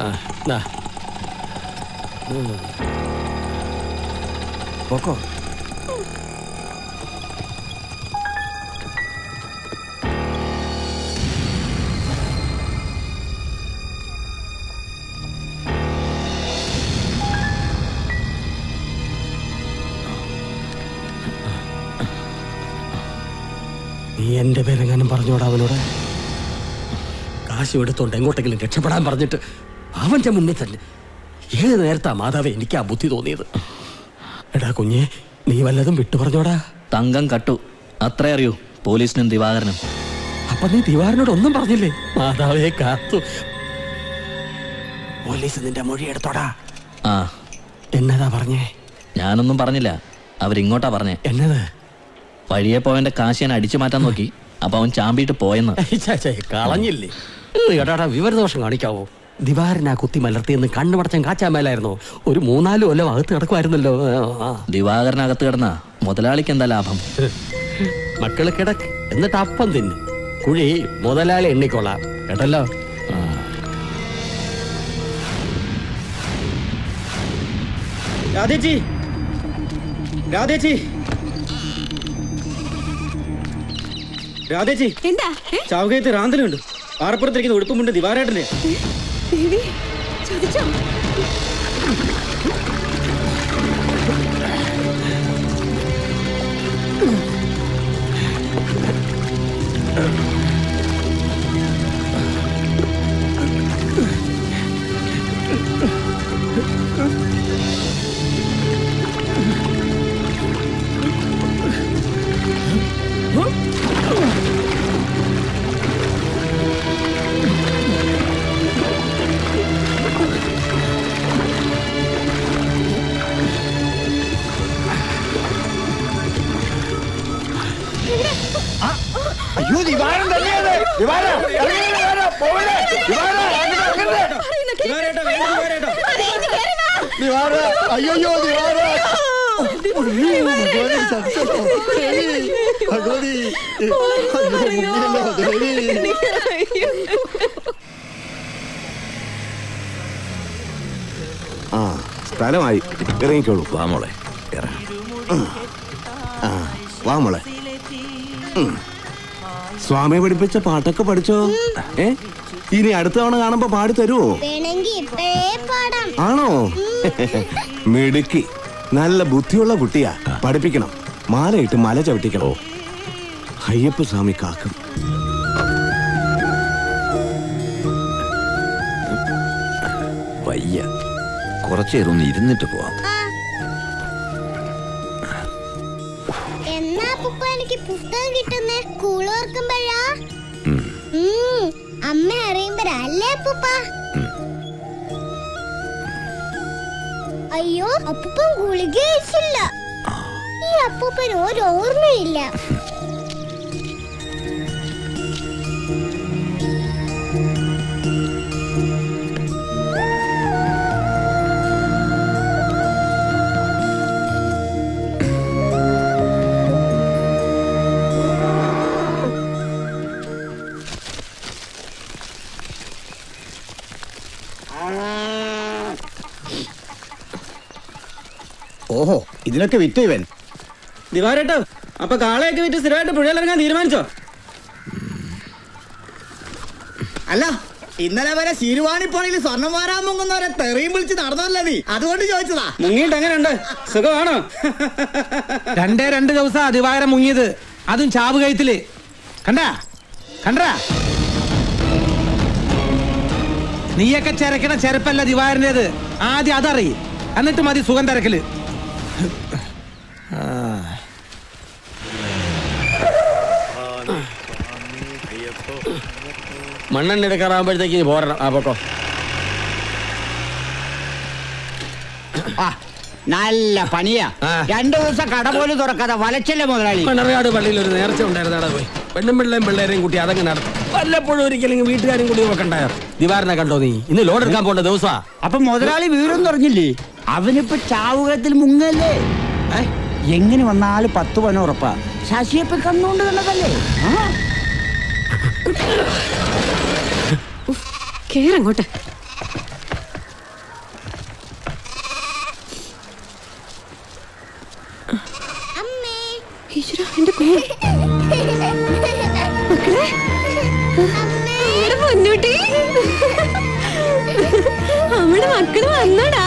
ആ, ദാ. ഉം. പോക്കോ നീ എന്റെ പേരെങ്ങാനും പറഞ്ഞോടാ അവനോട് കാശ് എടുത്തോണ്ട് എങ്ങോട്ടെങ്കിലും രക്ഷപ്പെടാൻ പറഞ്ഞിട്ട് അവന്റെ മുന്നിൽ തന്നെ ഏത് നേരത്താ മാതാവേ എനിക്ക് ആ ബുദ്ധി തോന്നിയത് എടാ കുഞ്ഞെ നീ വല്ലതും വിട്ടു പറഞ്ഞോടാ തങ്കം കട്ടു അത്രേ അറിയൂ പോലീസിനും ദിവാകരനും അപ്പൊ നീ ദിവാറിനോട് ഒന്നും പറഞ്ഞില്ലേ മാതാവേ കാത്തു പോലീസ് നിന്റെ മൊഴി എടുത്തോടാ ആ എന്നതാ പറഞ്ഞേ ഞാനൊന്നും പറഞ്ഞില്ല അവരിങ്ങോട്ടാ പറഞ്ഞേ എന്നത് വഴിയെ പോയവന്റെ കാശ് ഞാൻ അടിച്ചു മാറ്റാൻ നോക്കി അപ്പൊ അവൻ ചാമ്പിയിട്ട് പോയെന്ന് ഛെ, ഛെ, കളഞ്ഞില്ലേ ഒന്ന് കേട്ടാടാ വിവരദോഷം കാണിക്കാവോ ദിവാരൻ ആ കുത്തി മലർത്തിയെന്ന് കണ്ണു പടച്ചൻ കാച്ചാൻ മേലായിരുന്നോ ഒരു മൂന്നാല് കൊല്ലം അകത്ത് കിടക്കുമായിരുന്നല്ലോ ആ. ദിവാകരനകത്ത് കിടന്ന മുതലാളിക്ക് എന്താ ലാഭം മക്കള് കിടക്ക് എന്നിട്ട് അപ്പം തിന്ന് കുഴി മുതലാളി എണ്ണിക്കൊള്ളാം കേട്ടല്ലോ ആ. രാധേച്ചി രാധേച്ചി രാധേച്ചി എന്താ ഏ? ചാവുകയത്ത് റാന്തലുണ്ട് പാറപ്പുറത്തിരിക്കുന്ന ഉടുപ്പുമുണ്ട് ദിവാരേട്ടന്റെ ദേവി ചോദിച്ചോ അയ്യോ ദിവാരം തന്നെയാണ് ദിവാരം ഇറങ്ങ് ദിവാരം, പോവല്ലേ? ദിവാരം, അങ്ങട് ഇറങ്ങരുത്. ദിവാരേട്ടാ വേണ്ട ദിവാരേട്ടാ ദിവാര, അയ്യയ്യോ ദിവാര അയ്യോ, ഭഗവതി, സത്യമോ? ദേവി, ഭഗവതി. അയ്യോ, മുങ്ങിയല്ലോ, ദേവി. ആ സ്ഥലമായി ഇറങ്ങിക്കോളൂ വാ മോളെ ആ വാ മോളെ ഉം. സ്വാമി പഠിപ്പിച്ച പാട്ടൊക്കെ പഠിച്ചോ ഏ ഇനി അടുത്ത തവണ കാണുമ്പോ പാടി തരുമോ വേണമെങ്കിൽ ഇപ്പഴേ പാടാം ആണോ മിടുക്കി നല്ല ബുദ്ധിയുള്ള കുട്ടിയാ പഠിപ്പിക്കണം മാലയിട്ട് മല ചവിട്ടിക്കണോ അയ്യപ്പ സ്വാമി കാക്കും വയ്യ കുറച്ചേരം ഒന്ന് ഇരുന്നിട്ട് പോവാം എന്നാ പുപ്പ എനിക്ക് പുസ്തകം കിട്ടുന്നേ സ്കൂൾ ഓർക്കുമ്പോഴാ ഉം. ഉം, അമ്മ അറിയുമ്പോഴല്ലേ അപ്പൂപ്പ അയ്യോ അപ്പൂപ്പൻ ഗുളിക കഴിച്ചില്ല ഈ അപ്പൂപ്പൻ ഒരു ഓർമ്മയില്ല ഓഹോ ഇതിനൊക്കെ വിറ്റു ഇവൻ ദിവാരേട്ടോ അപ്പൊ കാളയൊക്കെ വിറ്റ് സ്ഥിരമായിട്ട് പുഴയിലിറങ്ങാൻ തീരുമാനിച്ചോ അല്ല ഇന്നലെ വരെ ശിരുവാണിപ്പുറയിൽ സ്വർണം വാരാൻ മുങ്ങുന്നവരെ തെറിയും വിളിച്ച് നടന്നല്ലേ നീ അതുകൊണ്ട് ചോദിച്ചതാ മുങ്ങിയിട്ട് എങ്ങനെയുണ്ട് സുഖമാണോ രണ്ടേ രണ്ട് ദിവസം ദിവാകരം മുങ്ങിയത് അതും ചാവ് കയത്തില് കണ്ടാ കണ്ടാ നീയൊക്കെ ചെരക്കണ ചെരുപ്പല്ല ദിവാകരൻ്റെത് ആദ്യം അതറി എന്നിട്ട് മതി സുഖം തിരക്കല് മണ്ണെണ്ണ എടുക്കാറാകുമ്പോഴത്തേക്ക് ഇനി പോരണം ആ പൊക്കോ ആ നല്ല പണിയാ രണ്ടു ദിവസം കട പോലും തുറക്കാതെ വലച്ചല്ലേ മുതലാളി മണ്ണറിയാട് പള്ളിയിൽ ഒരു നേർച്ച ഉണ്ടായിരുന്നു അവിടെ പോയി പെണ്ണും പിള്ളേരും പിള്ളേരെയും കൂട്ടി അതങ്ങ് നടത്തും വല്ലപ്പോഴും ഒരിക്കലും വീട്ടുകാരും കൂടി നോക്കണ്ടായോ ദിവാരനെ കണ്ടോ നീ ഇന്ന് ലോഡ് എടുക്കാൻ പോണ്ട ദിവസാ അപ്പൊ മുതലാളി വിവരം പറഞ്ഞില്ലേ അവനിപ്പോ ചാവുകത്തിൽ മുങ്ങല്ലേ ഏ? എങ്ങനെ വന്നാലും പത്ത് പന ഉറപ്പാ ശശിയപ്പൻ കണ്ണുകൊണ്ട് കണ്ടതല്ലേ ആ കേറങ്ങോട്ട് മോളെ നമ്മുടെ പൊന്നൂട്ടി നമ്മുടെ മക്കള് വന്നടാ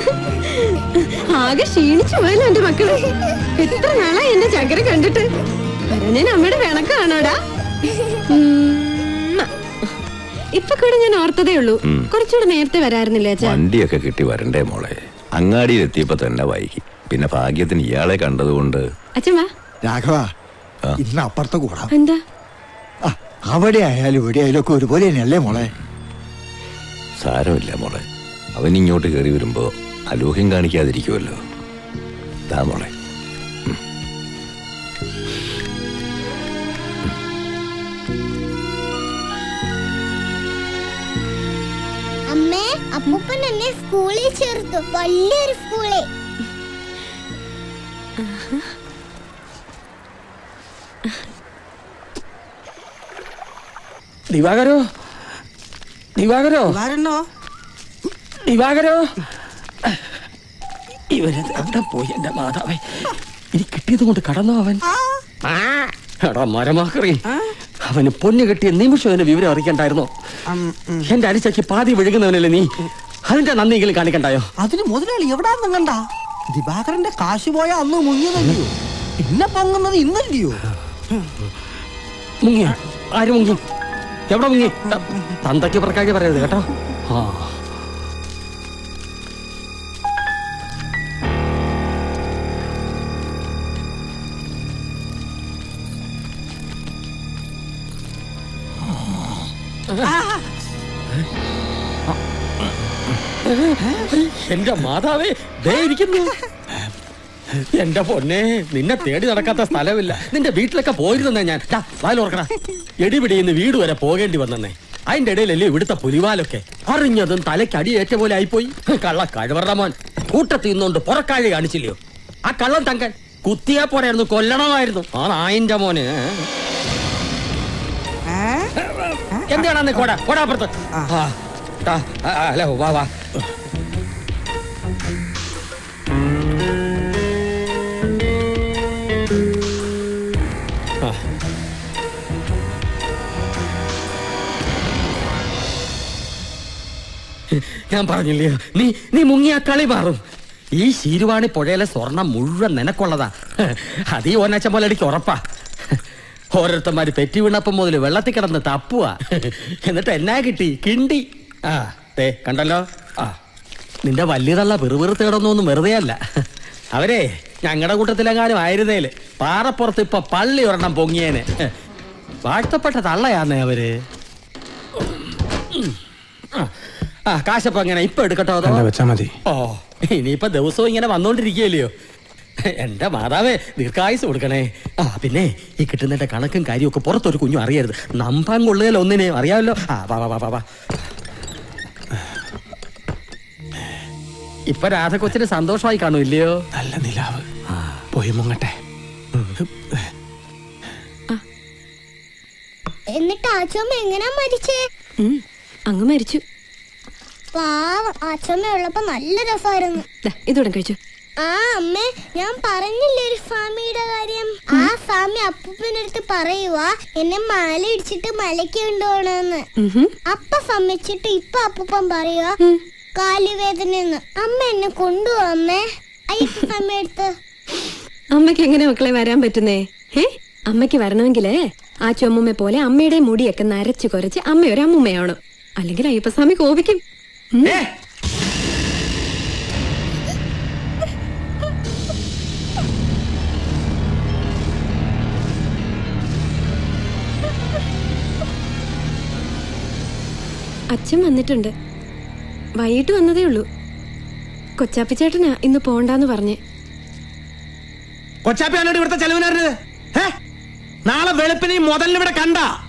ആകെ ക്ഷീണിച്ചു പോയല്ലോ എന്റെ മക്കള് എത്ര നാളാ എന്റെ ചക്കര കണ്ടിട്ട് ഞാൻ അമ്മയുടെ വിളക്കാണോടാ ഉമ്മ. ഇപ്പൊ കൂടെ ഞാൻ ഓർത്തതേ ഉള്ളൂ കുറച്ചുകൂടെ നേരത്തെ വരാറുന്നില്ലേ അച്ഛാ വണ്ടിയൊക്കെ കിട്ടി വരണ്ടേ മോളെ അങ്ങാടിയിൽ എത്തിയപ്പോ തന്നെ വൈകി പിന്നെ ഭാഗ്യത്തിന് ഇയാളെ കണ്ടതുകൊണ്ട് അച്ഛൻ വാ രാഘവ ആ. ഇന്ന് അപ്പുറത്ത് കൂടാം എന്താ ആ, അവിടെ ആയാലും ഇവിടെ ആയാലും ഒക്കെ ഒരുപോലെ തന്നെയല്ലേ മോളെ സാരമില്ല മോളെ അവൻ ഇങ്ങോട്ട് കയറി വരുമ്പോ അലോഹ്യം കാണിക്കാതിരിക്കുമല്ലോ താ മോളെ അമ്മേ അപ്പൂപ്പൻ എന്നെ സ്കൂളിൽ ചേർത്തു വലിയൊരു സ്കൂളിൽ ദിവാകരോ ദിവാകരോ ദിവാകരോ ഇവരത് അവിടെ പോയി എന്റെ മാതാവേ ഇനി കിട്ടിയത് കൊണ്ട് കടന്നോ അവൻ എടാ മരമാക്കറി അവന് പൊന്നു കിട്ടിയ നിമിഷം എന്നെ വിവരം അറിയിക്കണ്ടായിരുന്നോ എന്റെ അരിച്ചയ്ക്ക് പാതി വിഴുകുന്നവനല്ലേ നീ അതിന്റെ നന്ദിയെങ്കിലും കാണിക്കണ്ടായോ അതിന് മുതലാളി എവിടാന്നും കണ്ട ദിവാകരന്റെ കാശ് പോയ അന്ന് മുങ്ങിയതല്ലയോ പിന്നെ പൊങ്ങുന്നത് ഇന്നല്ലയോ മുങ്ങിയ ആര് മുങ്ങി എവിടെ മുങ്ങി ത- തന്തയ്ക്ക് പുറക്കാക്കി പറയരുത് കേട്ടോ ആ എന്റെ മാതാവേ ദേ ഇരിക്കുന്നു എന്റെ പൊന്നെ നിന്നെ തേടി നടക്കാത്ത സ്ഥലമില്ല നിന്റെ വീട്ടിലൊക്കെ പോയിരുന്നേ ഞാൻ വാലോർക്കണ എടിപിടിയിന്ന് വീട് വരെ പോകേണ്ടി വന്നേ അതിന്റെ ഇടയിലല്ലേ ഇവിടുത്തെ പുലിവാലൊക്കെ അറിഞ്ഞതും തലയ്ക്ക് അടിയേറ്റ പോലെ ആയിപ്പോയി കള്ള കഴിവറ മോൻ കൂട്ടത്തിൽ നിന്നുകൊണ്ട് പുറക്കാഴി കാണിച്ചില്ലയോ ആ കള്ളം തങ്കൻ കുത്തിയാ പോരായിരുന്നു കൊല്ലണമായിരുന്നു ആ നായിന്റെ മോന് എന്താണ് കോടാ കോടാപ്പുറത്ത് ആ, ടാ, ആ, ആ, ഹലോ വാ വാ ആ. ഞാൻ പറഞ്ഞില്ലയോ നീ നീ മുങ്ങിയ കളി മാറും ഈ ശീരുവാണി പുഴയിലെ സ്വർണം മുഴുവൻ നിനക്കുള്ളതാ അത് ഈ ഓനാച്ച പോലെ എനിക്ക് ഉറപ്പാ ഓരോരുത്തന്മാര് പെറ്റി വീണപ്പം മുതൽ വെള്ളത്തിൽ കിടന്ന് തപ്പുക എന്നിട്ട് എന്നാ കിട്ടി കിണ്ടി ആ തേ കണ്ടല്ലോ ആ നിന്റെ വലിയതള്ള വെറുവെറു തേടൊന്നും വെറുതെ അല്ല അവരെ ഞങ്ങളുടെ കൂട്ടത്തിലെങ്ങാനും ആയിരുന്നേല് പാറപ്പുറത്ത് ഇപ്പൊ പള്ളി ഒരെണ്ണം പൊങ്ങിയേനെ വാഴ്ത്തപ്പെട്ട തള്ളയാന്നേ അവര് ആ, ആ കാശപ്പം എങ്ങനെ ഇപ്പൊ എടുക്കട്ടോ അതോ വെച്ചാ മതി ഓ ഇനിയിപ്പൊ ദിവസവും ഇങ്ങനെ വന്നോണ്ടിരിക്കുകയല്ലയോ എന്റെ മാതാവേ ദീർഘായുസ് കൊടുക്കണേ ആ പിന്നെ ഈ കിട്ടുന്നതിന്റെ കണക്കും കാര്യവും ഒക്കെ പുറത്തൊരു കുഞ്ഞും അറിയരുത് നമ്പാൻ കൊള്ളുകയല്ലോ ഒന്നിനെ അറിയാമല്ലോ ആ വാ വാ വാ വാ വാ ഇപ്പൊ രാധകൊച്ചിന് സന്തോഷമായി കാണും ഇല്ലയോ നല്ല നിലാവ് പോയി മുങ്ങട്ടെ എന്നിട്ട് അച്ഛമ്മ എങ്ങനെയാ മരിച്ചേ ഉം, അങ്ങ് മരിച്ചു പാവം അച്ഛമ്മ ഉള്ളപ്പോ നല്ല രസമായിരുന്നു ദാ, ഇതോടെ കഴിച്ചു ആ അമ്മേ ഞാൻ പറഞ്ഞില്ലേ ഒരു സ്വാമിയുടെ കാര്യം ആ സ്വാമി അപ്പൂപ്പനടുത്ത് പറയുക എന്നെ മാല ഇടിച്ചിട്ട് മലയ്ക്ക് കൊണ്ടുപോകണമെന്ന് അപ്പ സമ്മതിച്ചിട്ട് ഇപ്പൊ അപ്പൂപ്പൻ പറയുക കാലുവേദനയെന്ന് അമ്മ എന്നെ കൊണ്ടുപോവാ അമ്മേ അയ്യപ്പ സ്വാമി അടുത്ത് അമ്മയ്ക്ക് എങ്ങനെ മക്കളെ വരാൻ പറ്റുന്നേ ഏ അമ്മയ്ക്ക് വരണമെങ്കിലേ ആ ചുമമ്മ പോലെ അമ്മയുടെ മുടിയൊക്കെ നരച്ചു കുറച്ച് അമ്മ ഒരു അമ്മുമ്മയാവണം അല്ലെങ്കിൽ അയ്യപ്പസ്വാമി കോപിക്കും ഉം. അച്ഛൻ വന്നിട്ടുണ്ട് വൈകിട്ട് വന്നതേ ഉള്ളൂ കൊച്ചാപ്പിച്ചേട്ടനാ ഇന്ന് പോണ്ടാന്ന് പറഞ്ഞേ കൊച്ചാപ്പിയാണോട് ഇവിടുത്തെ ചെലവിനറിഞ്ഞത് നാളെ വെളുപ്പിന് ഈ മുതലിന് ഇവിടെ കണ്ട